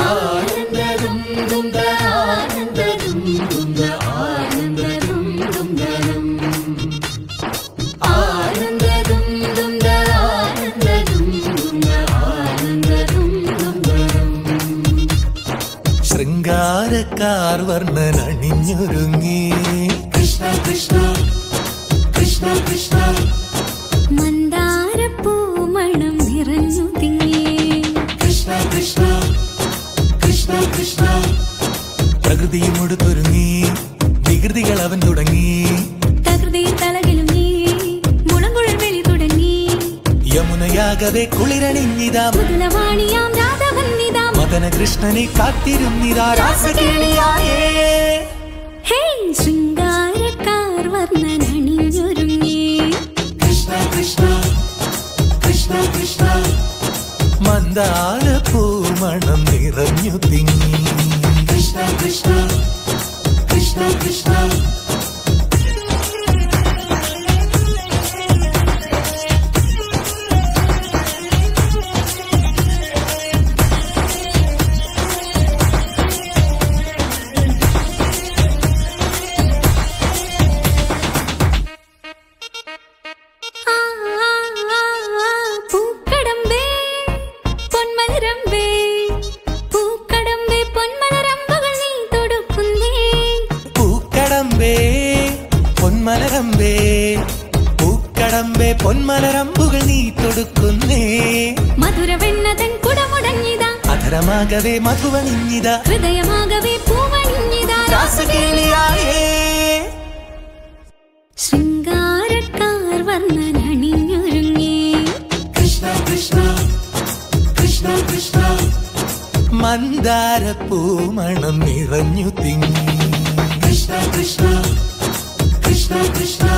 ആനന്ദരും ദുന്ദ ആനന്ദരും ദുന്ദ ആനന്ദരും ദുന്ദരം ആനന്ദരും ദുന്ദ ആനന്ദരും ദുന്ദ ആനന്ദരും ദുന്ദരം ശൃംഗാരക്കാർ വർണ്ണൻ അണിഞ്ഞൊരുങ്ങി കൃഷ്ണ കൃഷ്ണ കൃഷ്ണ കൃഷ്ണ മന്ദാരപ്പൂമണം നിറഞ്ഞു തിങ്ങി കൃഷ്ണ കൃഷ്ണ കൃഷ്ണ കൃഷ്ണ പ്രകൃതിയും ഒടുത്തൊരുങ്ങി വികൃതികൾ അവൻ തുടങ്ങി തകൃതിയിൽ തലകിലും നീ മുളങ്കുഴൽ വെളി തുടങ്ങി യമുനയാകവെ കുളിരണിഞ്ഞിതാ മുതലവാണിയാം രാധവന്നിതാം മദന കൃഷ്ണനെ കാത്തിരുന്നിതാ രാസകേളിയായേ ഹേ ശൃംഗാരക്കാർ വർണ്ണനണിഞ്ഞൊരുങ്ങി കൃഷ്ണ കൃഷ്ണ കൃഷ്ണ കൃഷ്ണ മന്ദാര പൂമണം നിറഞ്ഞു തിങ്ങി കൃഷ്ണ കൃഷ്ണ കൃഷ്ണ കൃഷ്ണ ആ, ആ, ആ, ആ, പൂക്കടമ്പേ പൊന്മലരമ്പേ പൂക്കടമ്പേ പൊന്മലരമ്പുകൾ നീ തൊടുക്കുന്നേ പൂക്കടമ്പേ പൊന്മലരമ്പേ പൂക്കടമ്പേ പൊന്മലരമ്പുകൾ നീ തൊടുക്കുന്നേ മധുരവെണ്ണതൻ കുടമുടങ്ങിതാ അധരമാകവേ മധുവണിഞ്ഞിതാ ഹൃദയമാകവേ പൂവണിഞ്ഞിതാ രാസകേളിയായേ ശൃംഗാരക്കാർ വർണ്ണനണിഞ്ഞൊരുങ്ങി കൃഷ്ണ കൃഷ്ണ കൃഷ്ണ കൃഷ്ണ മന്ദാര പൂമണം നിറഞ്ഞു തിങ്ങി കൃഷ്ണ കൃഷ്ണ കൃഷ്ണ കൃഷ്ണ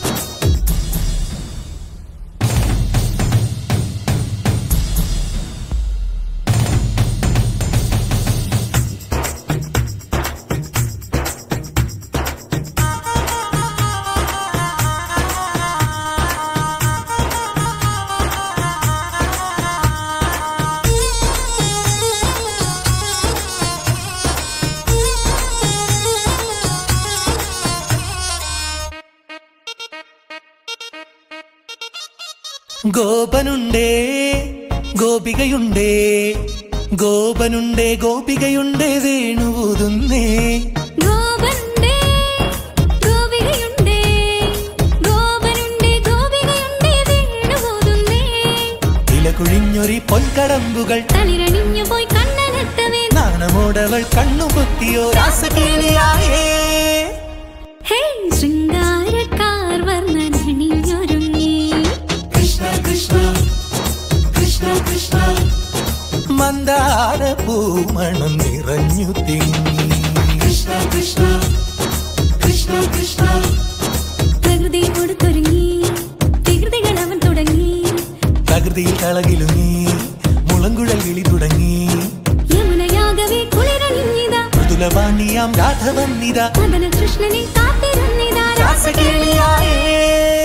ഗോപനുണ്ടേ ഗോപികയുണ്ടേ ഗോപനുണ്ടേ ഗോപികയുണ്ടേ വേണുവുതുന്നേ ഗോപനുണ്ടേ ഗോപികയുണ്ടേ ഗോപനുണ്ടേ ഗോപികയുണ്ടേ വേണുപോതുന്നേ ഇലകുഴിഞ്ഞൊരി പൊൻകടമ്പുകൾ തളിരണിഞ്ഞു പോയി കണ്ണനത്തവേ നാണമോടവൾ കണ്ണുപൊത്തിയോ രാസകേളിയായേ ഹേ ശൃംഗാരക്കാർ വർണ്ണനണിഞ്ഞൊരുങ്ങി കൃഷ്ണ കൃഷ്ണ കൃഷ്ണ കൃഷ്ണ മന്ദാര പൂമണം നിറഞ്ഞു തിങ്ങി കൃഷ്ണ കൃഷ്ണ കൃഷ്ണ കൃഷ്ണ പ്രകൃതിയോട് തുടങ്ങി വികൃതികൾ അവൻ തുടങ്ങി പ്രകൃതിയിൽ കളകിലുങ്ങി മുളങ്കുഴൽ വിളി തുടങ്ങി യമുനയാകവേ കുളിരണിഞ്ഞിതാ മൃദുലവാണിയാം രാധവന്നിത മദന കൃഷ്ണനെ കാത്തിരുന്നിതാ രാസകേളിയായേ